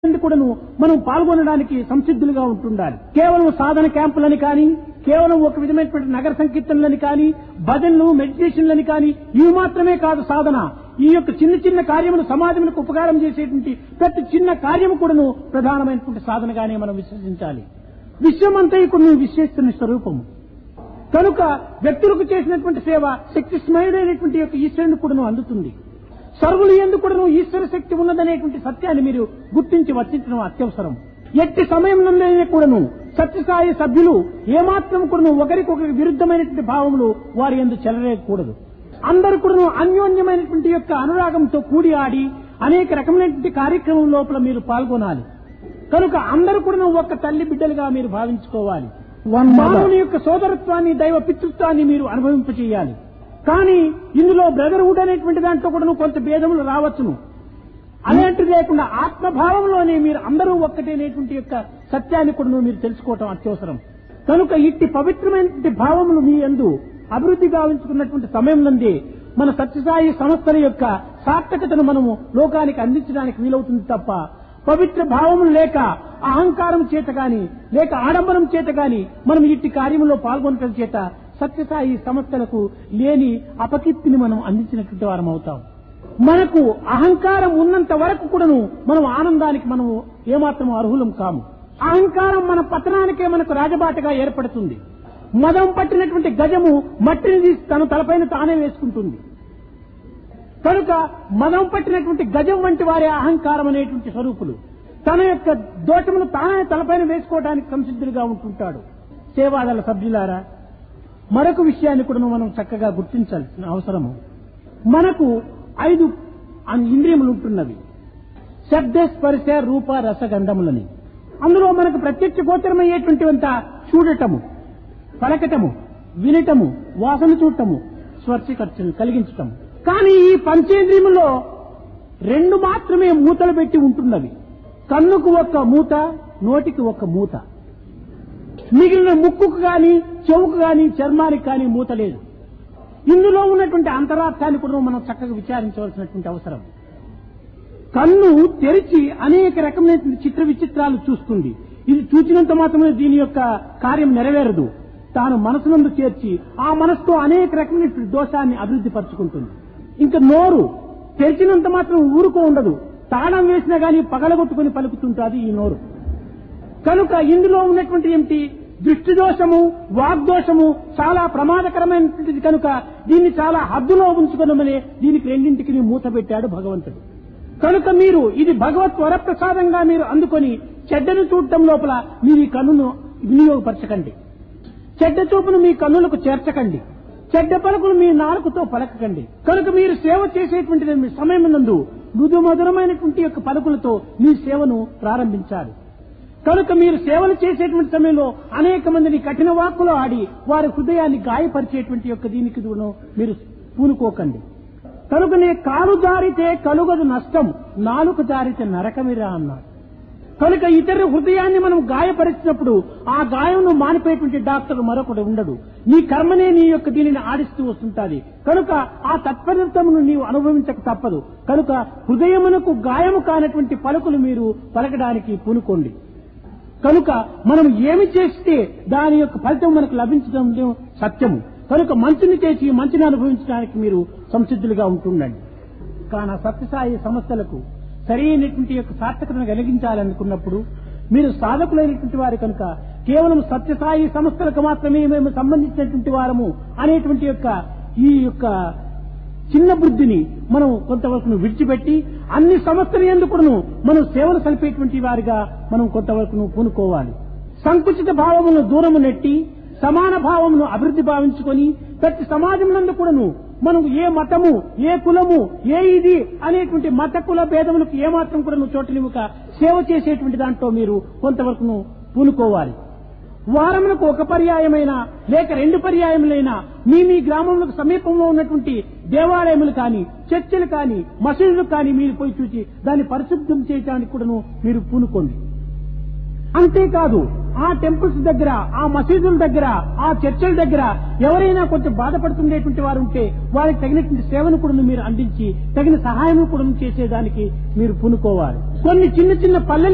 మంది కూడాను మనం పాల్గొనడానికి సంసిద్ధులుగా ఉంటుండాలి కేవలం సాధన క్యాంపులని కానీ కేవలం ఒక విధమైనటువంటి నగర సంకీర్తనలని కానీ భజనలు మెడిటేషన్లని కానీ ఇవి మాత్రమే కాదు సాధన ఈ యొక్క చిన్న చిన్న కార్యములు సమాజములకు ఉపకారం చేసేటువంటి ప్రతి చిన్న కార్యము కూడాను ప్రధానమైనటువంటి సాధనగానే మనం విశ్వసించాలి విశ్వమంతా ఇప్పుడు విశ్వేస్తున్న స్వరూపము కనుక వ్యక్తులకు చేసినటువంటి సేవ శక్తి స్మయుడైనటువంటి యొక్క ఈశ్వరుని కూడాను అందుతుంది సర్వులు ఎందుకు కూడాను ఈశ్వర శక్తి ఉన్నదనేటువంటి సత్యాన్ని మీరు గుర్తించి వర్తించడం అత్యవసరం ఎట్టి సమయంలోనే కూడాను సత్యసాయి సభ్యులు ఏమాత్రం కూడాను ఒకరికొకరికి విరుద్ధమైనటువంటి భావములు వారి ఎందు చెలరేయకూడదు అందరు కూడాను అన్యోన్యమైనటువంటి యొక్క అనురాగంతో కూడి ఆడి అనేక రకమైనటువంటి కార్యక్రమం లోపల మీరు పాల్గొనాలి కనుక అందరూ కూడా ఒక్క తల్లి బిడ్డలుగా మీరు భావించుకోవాలి మానవుని యొక్క సోదరత్వాన్ని దైవ పితృత్వాన్ని మీరు అనుభవింపచేయాలి కానీ ఇందులో బ్రదర్హుడ్ అనేటువంటి దాంట్లో కూడా కొంత భేదములు రావచ్చును అలాంటిది లేకుండా ఆత్మభావంలోనే మీరు అందరూ ఒక్కటేనేటువంటి యొక్క సత్యాన్ని కూడా మీరు తెలుసుకోవటం అత్యవసరం కనుక ఇట్టి పవిత్రమైనటువంటి భావములు మీ ఎందు అభివృద్ధి గావించుకున్నటువంటి సమయంలోనే మన సత్యసాయి సంస్థల యొక్క సార్థకతను మనము లోకానికి అందించడానికి వీలవుతుంది తప్ప పవిత్ర భావములు లేక అహంకారం చేత గాని లేక ఆడంబరం చేత గాని మనం ఇట్టి కార్యములో పాల్గొనటం చేత సత్యసాయి సంస్థలకు లేని అపకీర్తిని మనం అందించినటువంటి వారం అవుతాం మనకు అహంకారం ఉన్నంత వరకు కూడాను మనం ఆనందానికి మనము ఏమాత్రం అర్హులం కాము అహంకారం మన పతనానికే మనకు రాజబాటగా ఏర్పడుతుంది మదం పట్టినటువంటి గజము మట్టిని తీసి తన తలపైన తానే వేసుకుంటుంది కనుక మదం పట్టినటువంటి గజం వంటి వారి అహంకారం అనేటువంటి స్వరూపులు తన యొక్క దోషమును తానే తలపైన వేసుకోవడానికి సంసిద్ధులుగా ఉంటుంటాడు సేవాదళ సభ్యులారా మరొక విషయాన్ని కూడా మనం చక్కగా గుర్తించాల్సిన అవసరము మనకు ఐదు అన్- ఇంద్రియములు ఉంటున్నవి శబ్ద స్పర్శ రూప రసగంధములని అందులో మనకు ప్రత్యక్ష గోచరమయ్యేటువంటివంత చూడటము పలకటము వినటము వాసన చూడటము స్పర్శ ఖర్చును కలిగించటము కానీ ఈ పంచేంద్రియములో రెండు మాత్రమే మూతలు పెట్టి ఉంటున్నవి కన్నుకు ఒక మూత నోటికి ఒక మూత మిగిలిన ముక్కుకు గాని చెవుకు గాని చర్మానికి కానీ మూత లేదు ఇందులో ఉన్నటువంటి అంతరార్థాన్ని కూడా మనం చక్కగా విచారించవలసినటువంటి అవసరం కన్ను తెరిచి అనేక రకమైనటువంటి చిత్ర విచిత్రాలు చూస్తుంది ఇది చూచినంత మాత్రమే దీని యొక్క కార్యం నెరవేరదు తాను మనసునందు చేర్చి ఆ మనసుతో అనేక రకమైనటువంటి దోషాన్ని అభివృద్ధి పరుచుకుంటుంది ఇంకా నోరు తెరిచినంత మాత్రం ఊరుకో ఉండదు తాళం వేసినా గానీ పగలగొట్టుకుని పలుకుతుంటుంది ఈ నోరు కనుక ఇందులో ఉన్నటువంటి ఏమిటి దృష్టి దోషము వాగ్దోషము చాలా ప్రమాదకరమైనటువంటిది కనుక దీన్ని చాలా హద్దులో ఉంచుకునమని దీనికి రెండింటికి మూత పెట్టాడు భగవంతుడు కనుక మీరు ఇది భగవత్ వరప్రసాదంగా మీరు అందుకొని చెడ్డను చూడటం లోపల మీరు ఈ కన్నును వినియోగపరచకండి చెడ్డ చూపును మీ కన్నులకు చేర్చకండి చెడ్డ పలుకులు మీ నాలుకతో పలకకండి కనుక మీరు సేవ చేసేటువంటి మీ సమయం నందు మృదు మధురమైనటువంటి యొక్క పలుకులతో మీ సేవను ప్రారంభించాలి కనుక మీరు సేవలు చేసేటువంటి సమయంలో అనేక మందిని కఠిన వాక్కులు ఆడి వారి హృదయాన్ని గాయపరిచేటువంటి యొక్క దీనికి దూరం మీరు పూనుకోకండి కనుకనే కాలు జారితే కలుగదు నష్టం నాలుక జారితే నరకమిరా అన్నాడు కనుక ఇతర హృదయాన్ని మనం గాయపరిచినప్పుడు ఆ గాయంను మానిపోయేటువంటి డాక్టర్ మరొకటి ఉండడు నీ కర్మనే నీ యొక్క దీనిని ఆడిస్తూ వస్తుంటాది కనుక ఆ తత్ఫలితమును నీవు అనుభవించక తప్పదు కనుక హృదయమునకు గాయము కానటువంటి పలుకులు మీరు పలకడానికి పూనుకోండి కనుక మనం ఏమి చేస్తే దాని యొక్క ఫలితం మనకు లభించడం సత్యము కనుక మంచిని చేసి మంచిని అనుభవించడానికి మీరు సంసిద్ధులుగా ఉంటుండండి కాన సత్యసాయి సంస్థలకు సరైనటువంటి యొక్క సార్థకతను కలిగించాలనుకున్నప్పుడు మీరు సాధకులైనటువంటి వారు కనుక కేవలం సత్యసాయి సంస్థలకు మాత్రమే మేము సంబంధించినటువంటి వారము అనేటువంటి యొక్క ఈ యొక్క చిన్న బుద్ధిని మనం కొంతవరకు విడిచిపెట్టి అన్ని సంస్థలు ఎందుకును మనం సేవలు సలిపేటువంటి వారిగా మనం కొంతవరకు పూనుకోవాలి సంకుచిత భావమును దూరము నెట్టి సమాన భావమును అభివృద్ధి భావించుకొని ప్రతి సమాజమునందు కూడాను మనం ఏ మతము ఏ కులము ఏ ఇది అనేటువంటి మత కుల భేదములకు ఏమాత్రం కూడా చోటనివ్వక సేవ చేసేటువంటి దాంట్లో మీరు కొంతవరకు పూనుకోవాలి వారములకు ఒక పర్యాయమైన లేక రెండు పర్యాయములైనా మీ మీ గ్రామములకు సమీపంలో ఉన్నటువంటి దేవాలయములు కానీ చర్చిలు కానీ మసీదులు కానీ మీరు పోయి చూసి దాన్ని పరిశుద్ధం చేయడానికి కూడాను మీరు పూనుకోండి అంతేకాదు ఆ టెంపుల్స్ దగ్గర ఆ మసీదుల దగ్గర ఆ చర్చల దగ్గర ఎవరైనా కొంచెం బాధపడుతుండేటువంటి వారు ఉంటే వారికి తగినటువంటి సేవను కూడా మీరు అందించి తగిన సహాయం కూడా చేసేదానికి మీరు పూనుకోవాలి కొన్ని చిన్న చిన్న పల్లె